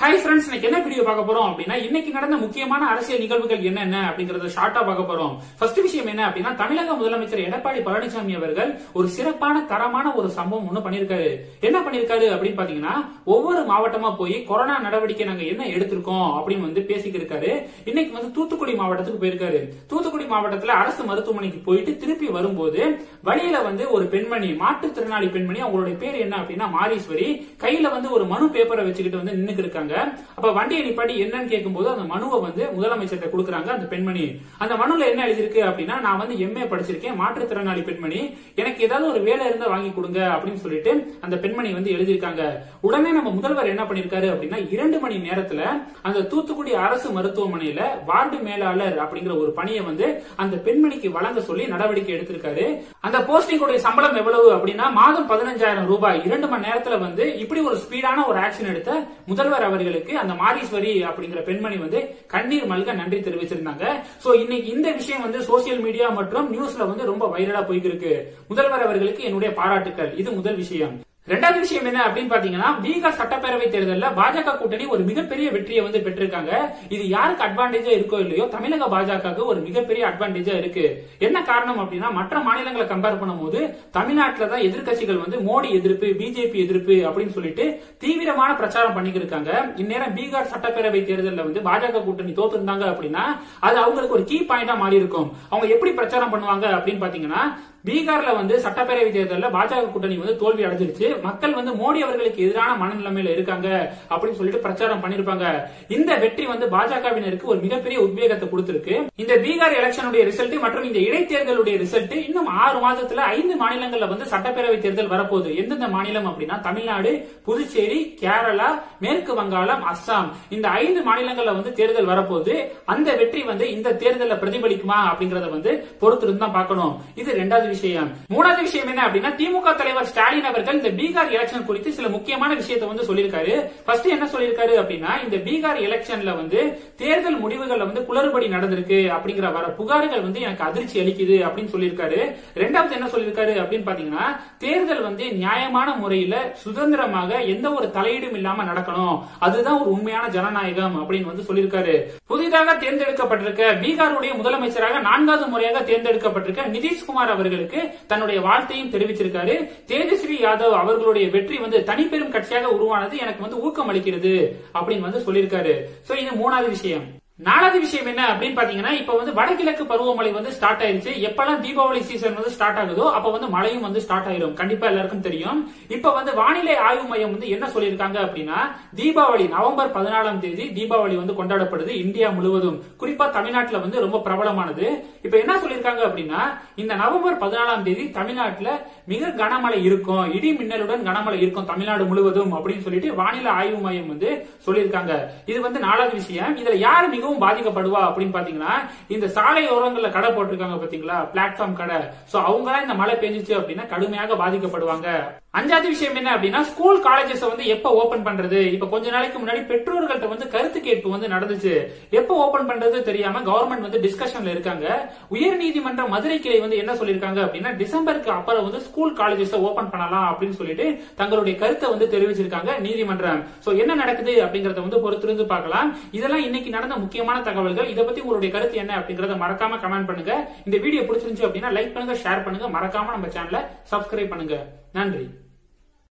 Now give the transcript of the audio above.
hi friends இன்னைக்கு என்ன video பார்க்க போறோம் அப்படின்னா இன்னைக்கு நடந்த முக்கியமான அரசியல் நிகழ்வுகள் என்னென்ன அப்படிங்கறத ஷார்ட்டா பார்க்க போறோம் ஃபர்ஸ்ட் விஷயம் என்ன அப்படின்னா தமிழக முதலமைச்சர் எடப்பாடி பழனிசாமி அவர்கள் ஒரு சிறப்பான தரமான ஒரு சம்பவம் ஒண்ணு பண்ணிருக்காரு என்ன பண்ணிருக்காரு அப்படின்னு பாத்தீங்கன்னா ஒவ்வொரு மாவட்டமா போய் கொரோனா நடவடிக்கை நாங்க என்ன எடுத்திருக்கோம் அப்படின்னு வந்து பேசிக்கிட்டு இருக்காரு இன்னைக்கு வந்து தூத்துக்குடி மாவட்டத்துக்கு போயிருக்காரு தூத்துக்குடி மாவட்டத்துல அரசு மருத்துவமனைக்கு போயிட்டு திருப்பி வரும்போது வழியில வந்து ஒரு பெண்மணி மாற்றுத்திறனாளி பெண்மணி அவங்களுடைய பேர் என்ன அப்படின்னா மாரீஸ்வரி கையில வந்து ஒரு மனு பேப்பரை வச்சுக்கிட்டு வந்து நின்னுக்கு இருக்காங்க அப்ப வண்டியை நிப்பாட்டி என்னன்னு கேட்கும்போது அந்த மனுவை வந்து முதலமைச்சர்கிட்ட கொடுக்குறாங்க அந்த பெண்மணி அந்த மனுல என்ன எழுதிருக்கு அப்படின்னா நான் வந்து எம்ஏ படிச்சிருக்கேன் மாற்றுத்திறனாளி பெண்மணி எனக்கு ஏதாவது ஒரு வேலை இருந்தா வாங்கி கொடுங்க அப்படின்னு சொல்லிட்டு அந்த பெண்மணி வந்து எழுதியிருக்காங்க உடனே நம்ம முதல்வர் என்ன பண்ணிருக்காரு அப்படின்னா இரண்டு மணி நேரத்துல அந்த தூத்துக்குடி அரசு மருத்துவமனையில வார்டு மேலாளர் அப்படிங்கிற ஒரு பணியை வந்து அந்த பெண்மணிக்கு வழங்க சொல்லி நடவடிக்கை எடுத்திருக்காரு அந்த போஸ்டிங் உடைய சம்பளம் எவ்வளவு அப்படின்னா மாதம் பதினஞ்சாயிரம் ரூபாய் இரண்டு மணி நேரத்துல வந்து இப்படி ஒரு ஸ்பீடான ஒரு ஆக்ஷன் எடுத்த முதல்வர் அவர்களுக்கு அந்த மாரீஸ்வரி அப்படிங்கிற பெண்மணி வந்து கண்ணீர் மல்க நன்றி தெரிவிச்சிருந்தாங்க சோ இன்னைக்கு இந்த விஷயம் வந்து சோசியல் மீடியா மற்றும் நியூஸ்ல வந்து ரொம்ப வைரலா போய்க்கு இருக்கு முதல்வர் அவர்களுக்கு என்னுடைய பாராட்டுக்கள் இது முதல் விஷயம் ரெண்டாவது விஷயம் என்ன அப்படின்னு பாத்தீங்கன்னா பீகார் சட்டப்பேரவை தேர்தலில் பாஜக கூட்டணி ஒரு மிகப்பெரிய வெற்றியை வந்து பெற்றிருக்காங்க இது யாருக்கு அட்வான்டேஜா இருக்கோ இல்லையோ தமிழக பாஜகவுக்கு ஒரு மிகப்பெரிய அட்வான்டேஜா இருக்கு என்ன காரணம் அப்படின்னா மற்ற மாநிலங்களை கம்பேர் பண்ணும்போது தமிழ்நாட்டில் தான் எதிர்க்கட்சிகள் வந்து மோடி எதிர்ப்பு பிஜேபி எதிர்ப்பு அப்படின்னு சொல்லிட்டு தீவிரமான பிரச்சாரம் பண்ணிக்கிட்டு இருக்காங்க இந்நேரம் பீகார் சட்டப்பேரவை தேர்தலில் வந்து பாஜக கூட்டணி தோத்துருந்தாங்க அப்படின்னா அது அவங்களுக்கு ஒரு கீ பாயிண்டா மாறி இருக்கும் அவங்க எப்படி பிரச்சாரம் பண்ணுவாங்க அப்படின்னு பாத்தீங்கன்னா பீகார்ல வந்து சட்டப்பேரவை தேர்தலில் பாஜக கூட்டணி வந்து தோல்வி அடைஞ்சிருச்சு மக்கள் வந்து மோடி அவர்களுக்கு எதிரான மனநிலைமையில இருக்காங்க அப்படின்னு சொல்லிட்டு பிரச்சாரம் பண்ணிருப்பாங்க இந்த வெற்றி வந்து பாஜகவினருக்கு ஒரு மிகப்பெரிய உத்வேகத்தை கொடுத்திருக்கு இந்த பீகார் எலெக்ஷனுடைய ரிசல்ட் மற்றும் இந்த இடைத்தேர்தலுடைய ரிசல்ட் இன்னும் ஆறு மாதத்துல ஐந்து மாநிலங்கள்ல வந்து சட்டப்பேரவை தேர்தல் வரப்போகுது எந்தெந்த மாநிலம் அப்படின்னா தமிழ்நாடு புதுச்சேரி கேரளா மேற்கு வங்காளம் அஸ்ஸாம் இந்த ஐந்து மாநிலங்கள்ல வந்து தேர்தல் வரப்போகுது அந்த வெற்றி வந்து இந்த தேர்தலில் பிரதிபலிக்குமா அப்படிங்கறத வந்து பொறுத்திருந்து தான் பார்க்கணும் இது ரெண்டாவது விஷயம் மூணாவது விஷயம் என்ன அப்படின்னா திமுக தலைவர் ஸ்டாலின் அவர்கள் இந்த பீகார் எலெக்ஷன் குறித்து சில முக்கியமான விஷயத்தை வந்து சொல்லியிருக்காரு ஃபர்ஸ்ட் என்ன சொல்லியிருக்காரு அப்படின்னா இந்த பீகார் எலெக்ஷன்ல வந்து தேர்தல் முடிவுகள்ல வந்து குளறுபடி நடந்திருக்கு அப்படிங்கிற வர புகார்கள் வந்து எனக்கு அதிர்ச்சி அளிக்குது அப்படின்னு சொல்லியிருக்காரு ரெண்டாவது என்ன சொல்லியிருக்காரு அப்படின்னு பாத்தீங்கன்னா தேர்தல் வந்து நியாயமான முறையில சுதந்திரமாக எந்த ஒரு தலையீடும் இல்லாம நடக்கணும் அதுதான் ஒரு உண்மையான ஜனநாயகம் அப்படின்னு வந்து சொல்லியிருக்காரு புதிதாக தேர்ந்தெடுக்கப்பட்டிருக்க பீகாருடைய முதலமைச்சராக நான்காவது முறையாக தேர்ந்தெடுக்கப்பட்டிருக்க நிதிஷ்குமார் அவர்களுக்கு தன்னுடைய வாழ்த்தையும் தெரிவிச்சிருக்காரு தேஜஸ்வி யாதவ் அவர்களுடைய வெற்றி வந்து தனிப்பெரும் கட்சியாக உருவானது எனக்கு வந்து ஊக்கம் அளிக்கிறது அப்படின்னு வந்து சொல்லியிருக்காரு சோ இது மூணாவது விஷயம் நாலாவது விஷயம் என்ன அப்படின்னு பாத்தீங்கன்னா இப்ப வந்து வடகிழக்கு பருவமழை வந்து ஸ்டார்ட் ஆயிருச்சு எப்பெல்லாம் தீபாவளி சீசன் வந்து ஸ்டார்ட் ஆகுதோ அப்ப வந்து மழையும் வந்து ஸ்டார்ட் ஆயிரும் கண்டிப்பா எல்லாருக்கும் தெரியும் இப்ப வந்து வானிலை ஆய்வு மையம் வந்து என்ன சொல்லியிருக்காங்க அப்படின்னா தீபாவளி நவம்பர் பதினாலாம் தேதி தீபாவளி வந்து கொண்டாடப்படுது இந்தியா முழுவதும் குறிப்பா தமிழ்நாட்டுல வந்து ரொம்ப பிரபலமானது இப்ப என்ன சொல்லியிருக்காங்க அப்படின்னா இந்த நவம்பர் பதினாலாம் தேதி தமிழ்நாட்டுல மிக கனமழை இருக்கும் இடி மின்னலுடன் கனமழை இருக்கும் தமிழ்நாடு முழுவதும் அப்படின்னு சொல்லிட்டு வானிலை ஆய்வு மையம் வந்து சொல்லியிருக்காங்க இது வந்து நாலாவது விஷயம் இதுல யார் மிகவும் பாதிக்கப்படுவா அப்படின்னு பாத்தீங்கன்னா இந்த சாலை ஓரங்கள்ல கடை போட்டிருக்காங்க பாத்தீங்களா பிளாட்ஃபார்ம் கடை சோ அவங்க இந்த மழை பெஞ்சிச்சு அப்படின்னா கடுமையாக பாதிக்கப்படுவாங்க அஞ்சாவது விஷயம் என்ன அப்படின்னா ஸ்கூல் காலேஜஸ் வந்து எப்ப ஓபன் பண்றது இப்ப கொஞ்ச நாளைக்கு முன்னாடி பெற்றோர்கள்ட்ட வந்து கருத்து கேட்பு வந்து நடந்துச்சு எப்ப ஓபன் பண்றது தெரியாம கவர்மெண்ட் வந்து டிஸ்கஷன்ல இருக்காங்க உயர்நீதிமன்ற மதுரை கிளை வந்து என்ன சொல்லிருக்காங்க அப்படின்னா டிசம்பருக்கு அப்புறம் வந்து ஸ்கூல் காலேஜஸ் ஓபன் பண்ணலாம் அப்படின்னு சொல்லிட்டு தங்களுடைய கருத்தை வந்து தெரிவிச்சிருக்காங்க நீதிமன்றம் சோ என்ன நடக்குது அப்படிங்கறத வந்து பொறுத்திருந்து பார்க்கலாம் இதெல்லாம் இன்னைக்கு நடந்த முக்கியமான தகவல்கள் இதை பத்தி உங்களுடைய கருத்து என்ன அப்படிங்கறத மறக்காம கமெண்ட் பண்ணுங்க இந்த வீடியோ பிடிச்சிருந்துச்சு அப்படின்னா லைக் பண்ணுங்க ஷேர் பண்ணுங்க மறக்காம நம்ம சேனலை சப்ஸ்கிரைப் பண்ணுங்க நன்றி